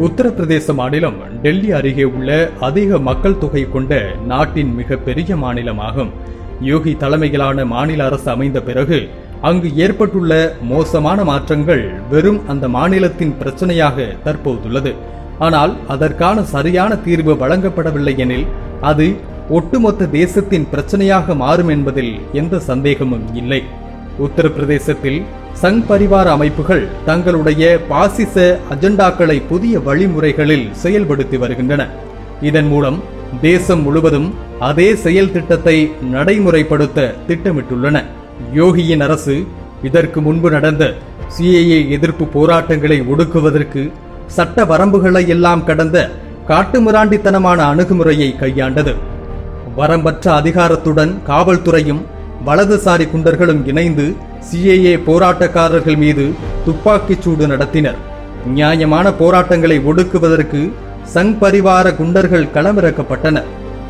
உத்தரப்பிரதேச மாநிலம் டெல்லி அருகே உள்ள அதிக மக்கள் தொகை கொண்ட நாட்டின் மிக பெரிய மாநிலமாகும் யோகி தலைமையிலான மாநில அரசு அமைந்த பிறகு அங்கு ஏற்பட்டுள்ள மோசமான மாற்றங்கள் வெறும் அந்த மாநிலத்தின் பிரச்சனையாக தற்போதுள்ளது ஆனால் அதற்கான சரியான தீர்வு வழங்கப்படவில்லை எனில் அது ஒட்டுமொத்த தேசத்தின் பிரச்சனையாக மாறும் என்பதில் எந்த சந்தேகமும் இல்லை உத்தரப்பிரதேசத்தில் சங் பரிவார அமைப்புகள் தங்களுடைய பாசிச அஜெண்டாக்களை புதிய வழிமுறைகளில் செயல்படுத்தி வருகின்றன இதன் மூலம் தேசம் முழுவதும் அதே செயல் திட்டத்தை நடைமுறைப்படுத்த திட்டமிட்டுள்ளன யோகியின் அரசு இதற்கு முன்பு நடந்த சிஏஏ எதிர்ப்பு போராட்டங்களை ஒடுக்குவதற்கு சட்ட வரம்புகளை எல்லாம் கடந்த காட்டுமிராண்டித்தனமான அணுகுமுறையை கையாண்டது வரம்பற்ற அதிகாரத்துடன் காவல்துறையும் வலதுசாரி குண்டர்களும் இணைந்து சிஏஏ போராட்டக்காரர்கள் மீது துப்பாக்கிச் சூடு நடத்தினர் நியாயமான போராட்டங்களை ஒடுக்குவதற்கு சங் பரிவார குண்டர்கள் களமிறக்கப்பட்டனர்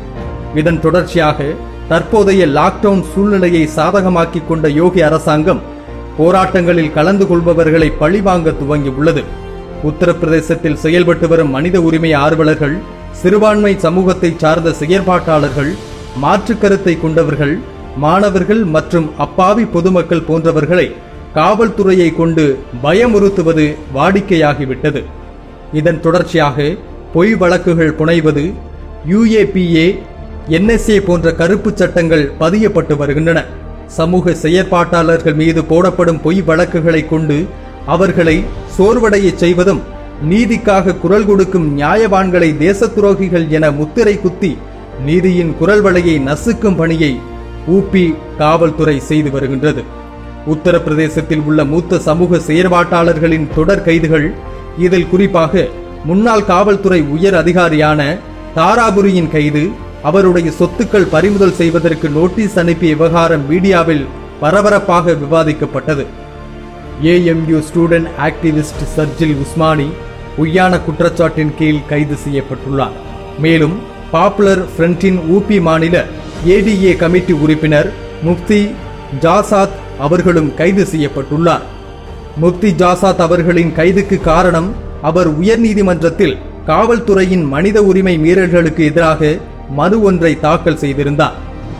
இதன் தொடர்ச்சியாக தற்போதைய லாக்டவுன் சூழ்நிலையை சாதகமாக்கிக் கொண்ட யோகி அரசாங்கம் போராட்டங்களில் கலந்து கொள்பவர்களை பழிவாங்க துவங்கியுள்ளது உத்தரப்பிரதேசத்தில் செயல்பட்டு வரும் மனித உரிமை ஆர்வலர்கள் சிறுபான்மை சமூகத்தை சார்ந்த செயற்பாட்டாளர்கள் மாற்று கருத்தை கொண்டவர்கள் மாணவர்கள் மற்றும் அப்பாவி பொதுமக்கள் போன்றவர்களை காவல்துறையை கொண்டு பயமுறுத்துவது வாடிக்கையாகிவிட்டது இதன் தொடர்ச்சியாக பொய் வழக்குகள் புனைவது யுஏபிஏ என்எஸ்ஏ போன்ற கருப்பு சட்டங்கள் பதியப்பட்டு வருகின்றன சமூக செயற்பாட்டாளர்கள் மீது போடப்படும் பொய் வழக்குகளை கொண்டு அவர்களை சோர்வடைய செய்வதும் நீதிக்காக குரல் கொடுக்கும் நியாயவான்களை தேச துரோகிகள் என முத்திரை குத்தி நீதியின் குரல் வலையை நசுக்கும் பணியை ஊபி காவல்துறை செய்து வருகின்றது உத்தரப்பிரதேசத்தில் உள்ள மூத்த சமூக செயற்பாட்டாளர்களின் தொடர் கைதுகள் இதில் குறிப்பாக முன்னாள் காவல்துறை உயர் அதிகாரியான தாராபுரியின் கைது அவருடைய சொத்துக்கள் பறிமுதல் செய்வதற்கு நோட்டீஸ் அனுப்பிய விவகாரம் மீடியாவில் பரபரப்பாக விவாதிக்கப்பட்டது AMU student activist Sharjeel Usmani பொய்யான குற்றச்சாட்டின் கீழ் கைது செய்யப்பட்டுள்ளார் மேலும் பாப்புலர் ஃப்ரண்டின் ஊபி மாநில ஏடிஏ கமிட்டி உறுப்பினர் முப்தி ஜாசாத் அவர்களும் கைது செய்யப்பட்டுள்ளார் முப்தி ஜாசாத் அவர்களின் கைதுக்கு காரணம் அவர் உயர்நீதிமன்றத்தில் காவல்துறையின் மனித உரிமை மீறல்களுக்கு எதிராக மனு ஒன்றை தாக்கல் செய்திருந்தார்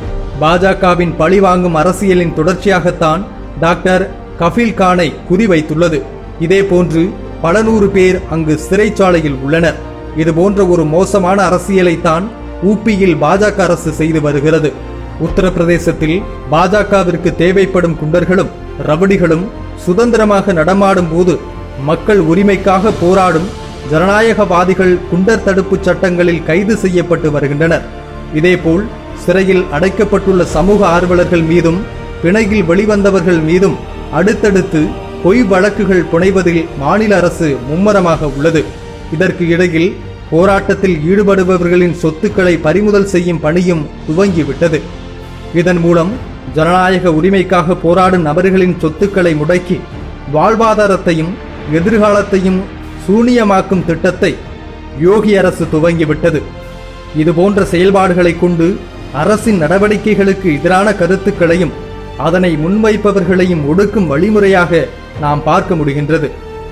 பாஜகவின் பழிவாங்கும் அரசியலின் தொடர்ச்சியாகத்தான் டாக்டர் கஃபீல் கானை குறிவைத்துள்ளது இதேபோன்று பல நூறு பேர் அங்கு சிறைச்சாலையில் உள்ளனர் இது போன்ற ஒரு மோசமான அரசியலைத்தான் ஊப்பியில் பாஜக அரசு செய்து வருகிறது உத்தரப்பிரதேசத்தில் பாஜகவிற்கு தேவைப்படும் குண்டர்களும் ரவடிகளும் சுதந்திரமாக நடமாடும் போது மக்கள் உரிமைக்காக போராடும் ஜனநாயகவாதிகள் குண்டர் தடுப்பு சட்டங்களில் கைது செய்யப்பட்டு வருகின்றனர் இதேபோல் சிறையில் அடைக்கப்பட்டுள்ள சமூக ஆர்வலர்கள் மீதும் பிணையில் வெளிவந்தவர்கள் மீதும் அடுத்தடுத்து பொய் வழக்குகள் புனைவதில் மாநில அரசு மும்மரமாக உள்ளது இதற்கு இடையில் போராட்டத்தில் ஈடுபடுபவர்களின் சொத்துக்களை பறிமுதல் செய்யும் பணியும் துவங்கிவிட்டது இதன் மூலம் ஜனநாயக உரிமைக்காக போராடும் நபர்களின் சொத்துக்களை முடக்கி வாழ்வாதாரத்தையும் எதிர்காலத்தையும் சூனியமாக்கும் திட்டத்தை யோகி அரசு துவங்கிவிட்டது இதுபோன்ற செயல்பாடுகளை கொண்டு அரசின் நடவடிக்கைகளுக்கு எதிரான கருத்துக்களையும் அதனை முன்வைப்பவர்களையும் ஒடுக்கும் வழிமுறையாக நாம் பார்க்க முடிகின்றது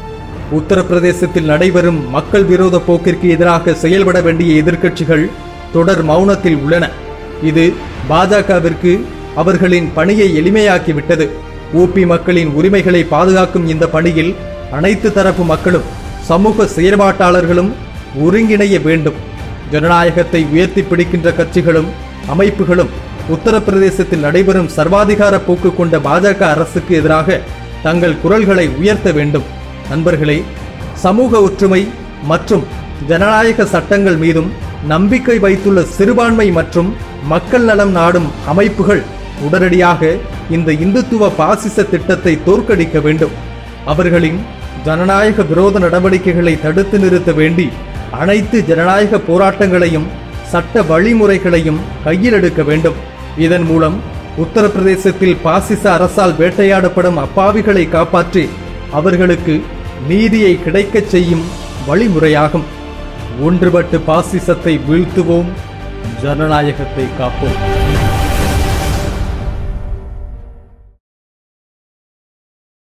உத்தரப்பிரதேசத்தில் நடைபெறும் மக்கள் விரோத போக்கிற்கு எதிராக செயல்பட வேண்டிய எதிர்க்கட்சிகள் தொடர் மௌனத்தில் உள்ளன இது பாஜகவிற்கு அவர்களின் பணியை எளிமையாக்கிவிட்டது ஊபி மக்களின் உரிமைகளை பாதுகாக்கும் இந்த பணியில் அனைத்து தரப்பு மக்களும் சமூக செயற்பாட்டாளர்களும் ஒருங்கிணைய வேண்டும் ஜனநாயகத்தை உயர்த்தி பிடிக்கின்ற கட்சிகளும் அமைப்புகளும் உத்தரப்பிரதேசத்தில் நடைபெறும் சர்வாதிகார போக்கு கொண்ட பாஜக அரசுக்கு எதிராக தங்கள் குரல்களை உயர்த்த வேண்டும் நண்பர்களே சமூக ஒற்றுமை மற்றும் ஜனநாயக சட்டங்கள் மீதும் நம்பிக்கை வைத்துள்ள சிறுபான்மை மற்றும் மக்கள் நலம் நாடும் அமைப்புகள் உடனடியாக இந்த இந்துத்துவ பாசிச திட்டத்தை தோற்கடிக்க வேண்டும் அவர்களின் ஜனநாயக விரோத நடவடிக்கைகளை தடுத்து நிறுத்த வேண்டி அனைத்து ஜனநாயக போராட்டங்களையும் சட்ட வழிமுறைகளையும் கையில் எடுக்க வேண்டும் இதன் மூலம் உத்தரப்பிரதேசத்தில் பாசிச அரசால் வேட்டையாடப்படும் அப்பாவிகளை காப்பாற்றி அவர்களுக்கு நீதியை கிடைக்கச் செய்யும் வழிமுறையாகும் ஒன்றுபட்டு பாசிசத்தை வீழ்த்துவோம் ஜனநாயகத்தை காப்போம்